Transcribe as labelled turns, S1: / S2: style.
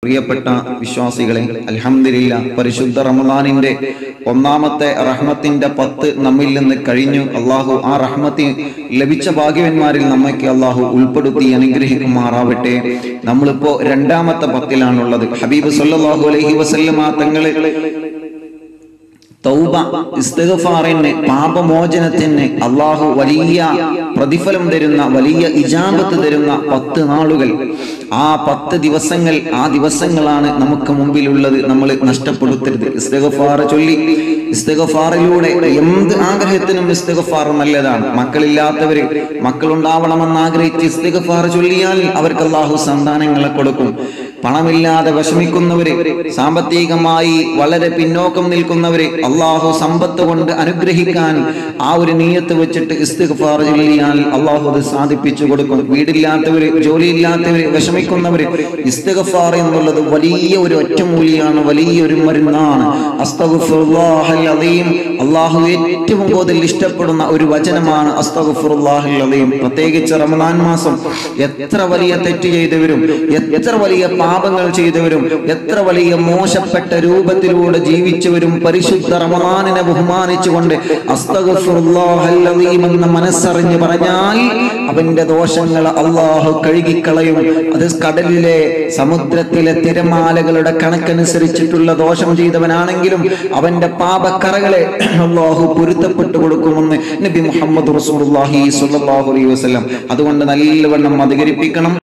S1: പ്രിയപ്പെട്ട വിശ്വാസികളെ അൽഹംദുലില്ല പരിശുദ്ധ റമദാനിന്റെ ഒന്നാമത്തെ റഹ്മത്തിന്റെ പത്ത് നമ്മിൽ നിന്ന് കഴിഞ്ഞു അള്ളാഹു ആ റഹ്മത്തിൽ ലഭിച്ച ഭാഗ്യവന്മാരിൽ നമ്മയ്ക്ക് അള്ളാഹു ഉൾപ്പെടുത്തി അനുഗ്രഹിക്കുമാറാവട്ടെ നമ്മളിപ്പോ രണ്ടാമത്തെ പത്തിലാണുള്ളത് ഹബീബ് സല്ലല്ലാഹു അലൈഹി വസല്ലമ തങ്ങള് തൗബ ഇസ്തിഗ്ഫാറിന് പാപമോചനത്തിന് അള്ളാഹു വലിയ പ്രതിഫലം തരുന്ന വലിയ ഇജാബത്ത് തരുന്ന പത്ത് നാളുകൾ ആ പത്ത് ദിവസങ്ങൾ ആ ദിവസങ്ങളാണ് നമുക്ക് മുമ്പിലുള്ളത് നമ്മൾ നഷ്ടപ്പെടുത്തരുത് ഇസ്തിഗ്ഫാർ ചൊല്ലി ഇസ്തിഗ്ഫാറിലൂടെ എന്ത് ആഗ്രഹത്തിനും ഇസ്തിഗ്ഫാർ നല്ലതാണ് മക്കളില്ലാത്തവര് മക്കളുണ്ടാവണമെന്ന് ആഗ്രഹിച്ച് ഇസ്തിഗ്ഫാർ ചൊല്ലിയാൽ അവർക്ക് അള്ളാഹു സന്താനങ്ങളെ കൊടുക്കും പണമില്ലാതെ വിഷമിക്കുന്നവര് സാമ്പത്തികമായി വളരെ പിന്നോക്കം നിൽക്കുന്നവര് അള്ളാഹു സമ്പത്ത് കൊണ്ട് അനുഗ്രഹിക്കാൻ ആ ഒരു നീയത്ത് വെച്ചിട്ട് ഇസ്തിഗ്ഫാർ ചൊല്ലിയാൽ അള്ളാഹു അത് സാധിപ്പിച്ചു കൊടുക്കും വീടില്ലാത്തവര് ജോലിയില്ലാത്തവര് വിഷമിക്കുന്നവര് ഇസ്തിഗ്ഫാർ എന്നുള്ളത് വലിയ ഒരു ഒറ്റമൂലിയാണ് വലിയൊരു മരുന്നാണ് അസ്തഗ്ഫിറുല്ലാഹൽ അലീം അള്ളാഹു ഏറ്റവും കൂടുതൽ ഇഷ്ടപ്പെടുന്ന ഒരു വചനമാണ് അസ്തഗ്ഫിറുല്ലാഹൽ അലീം പ്രത്യേകിച്ച് റമദാൻ മാസം എത്ര വലിയ തെറ്റ് ചെയ്തവരും എത്ര വലിയ പാപങ്ങൾ ചെയ്തവരും എത്ര വലിയ മോശപ്പെട്ട രൂപത്തിലൂടെ ജീവിച്ചവരും പരിശുദ്ധ റമദാനിനെ ബഹുമാനിച്ചുകൊണ്ട് അസ്തഗ്ഫിറുല്ലാഹൽ അലീം എന്ന മനസ്സറിഞ്ഞ് പറഞ്ഞാൽ അവന്റെ ദോഷങ്ങൾ അള്ളാഹു കഴുകിക്കളയും അത് കടലിലെ സമുദ്രത്തിലെ തിരമാലകളുടെ കണക്കനുസരിച്ചിട്ടുള്ള ദോഷം ചെയ്തവനാണെങ്കിലും അവന്റെ പാപക്കറകളെ അള്ളാഹു പൊരുത്തപ്പെട്ടു കൊടുക്കുമെന്ന് നബി മുഹമ്മദ് റസൂലുള്ളാഹി സ്വല്ലല്ലാഹു അലൈഹി വസല്ലം അതുകൊണ്ട് നല്ലവണ്ണം അധികരിപ്പിക്കണം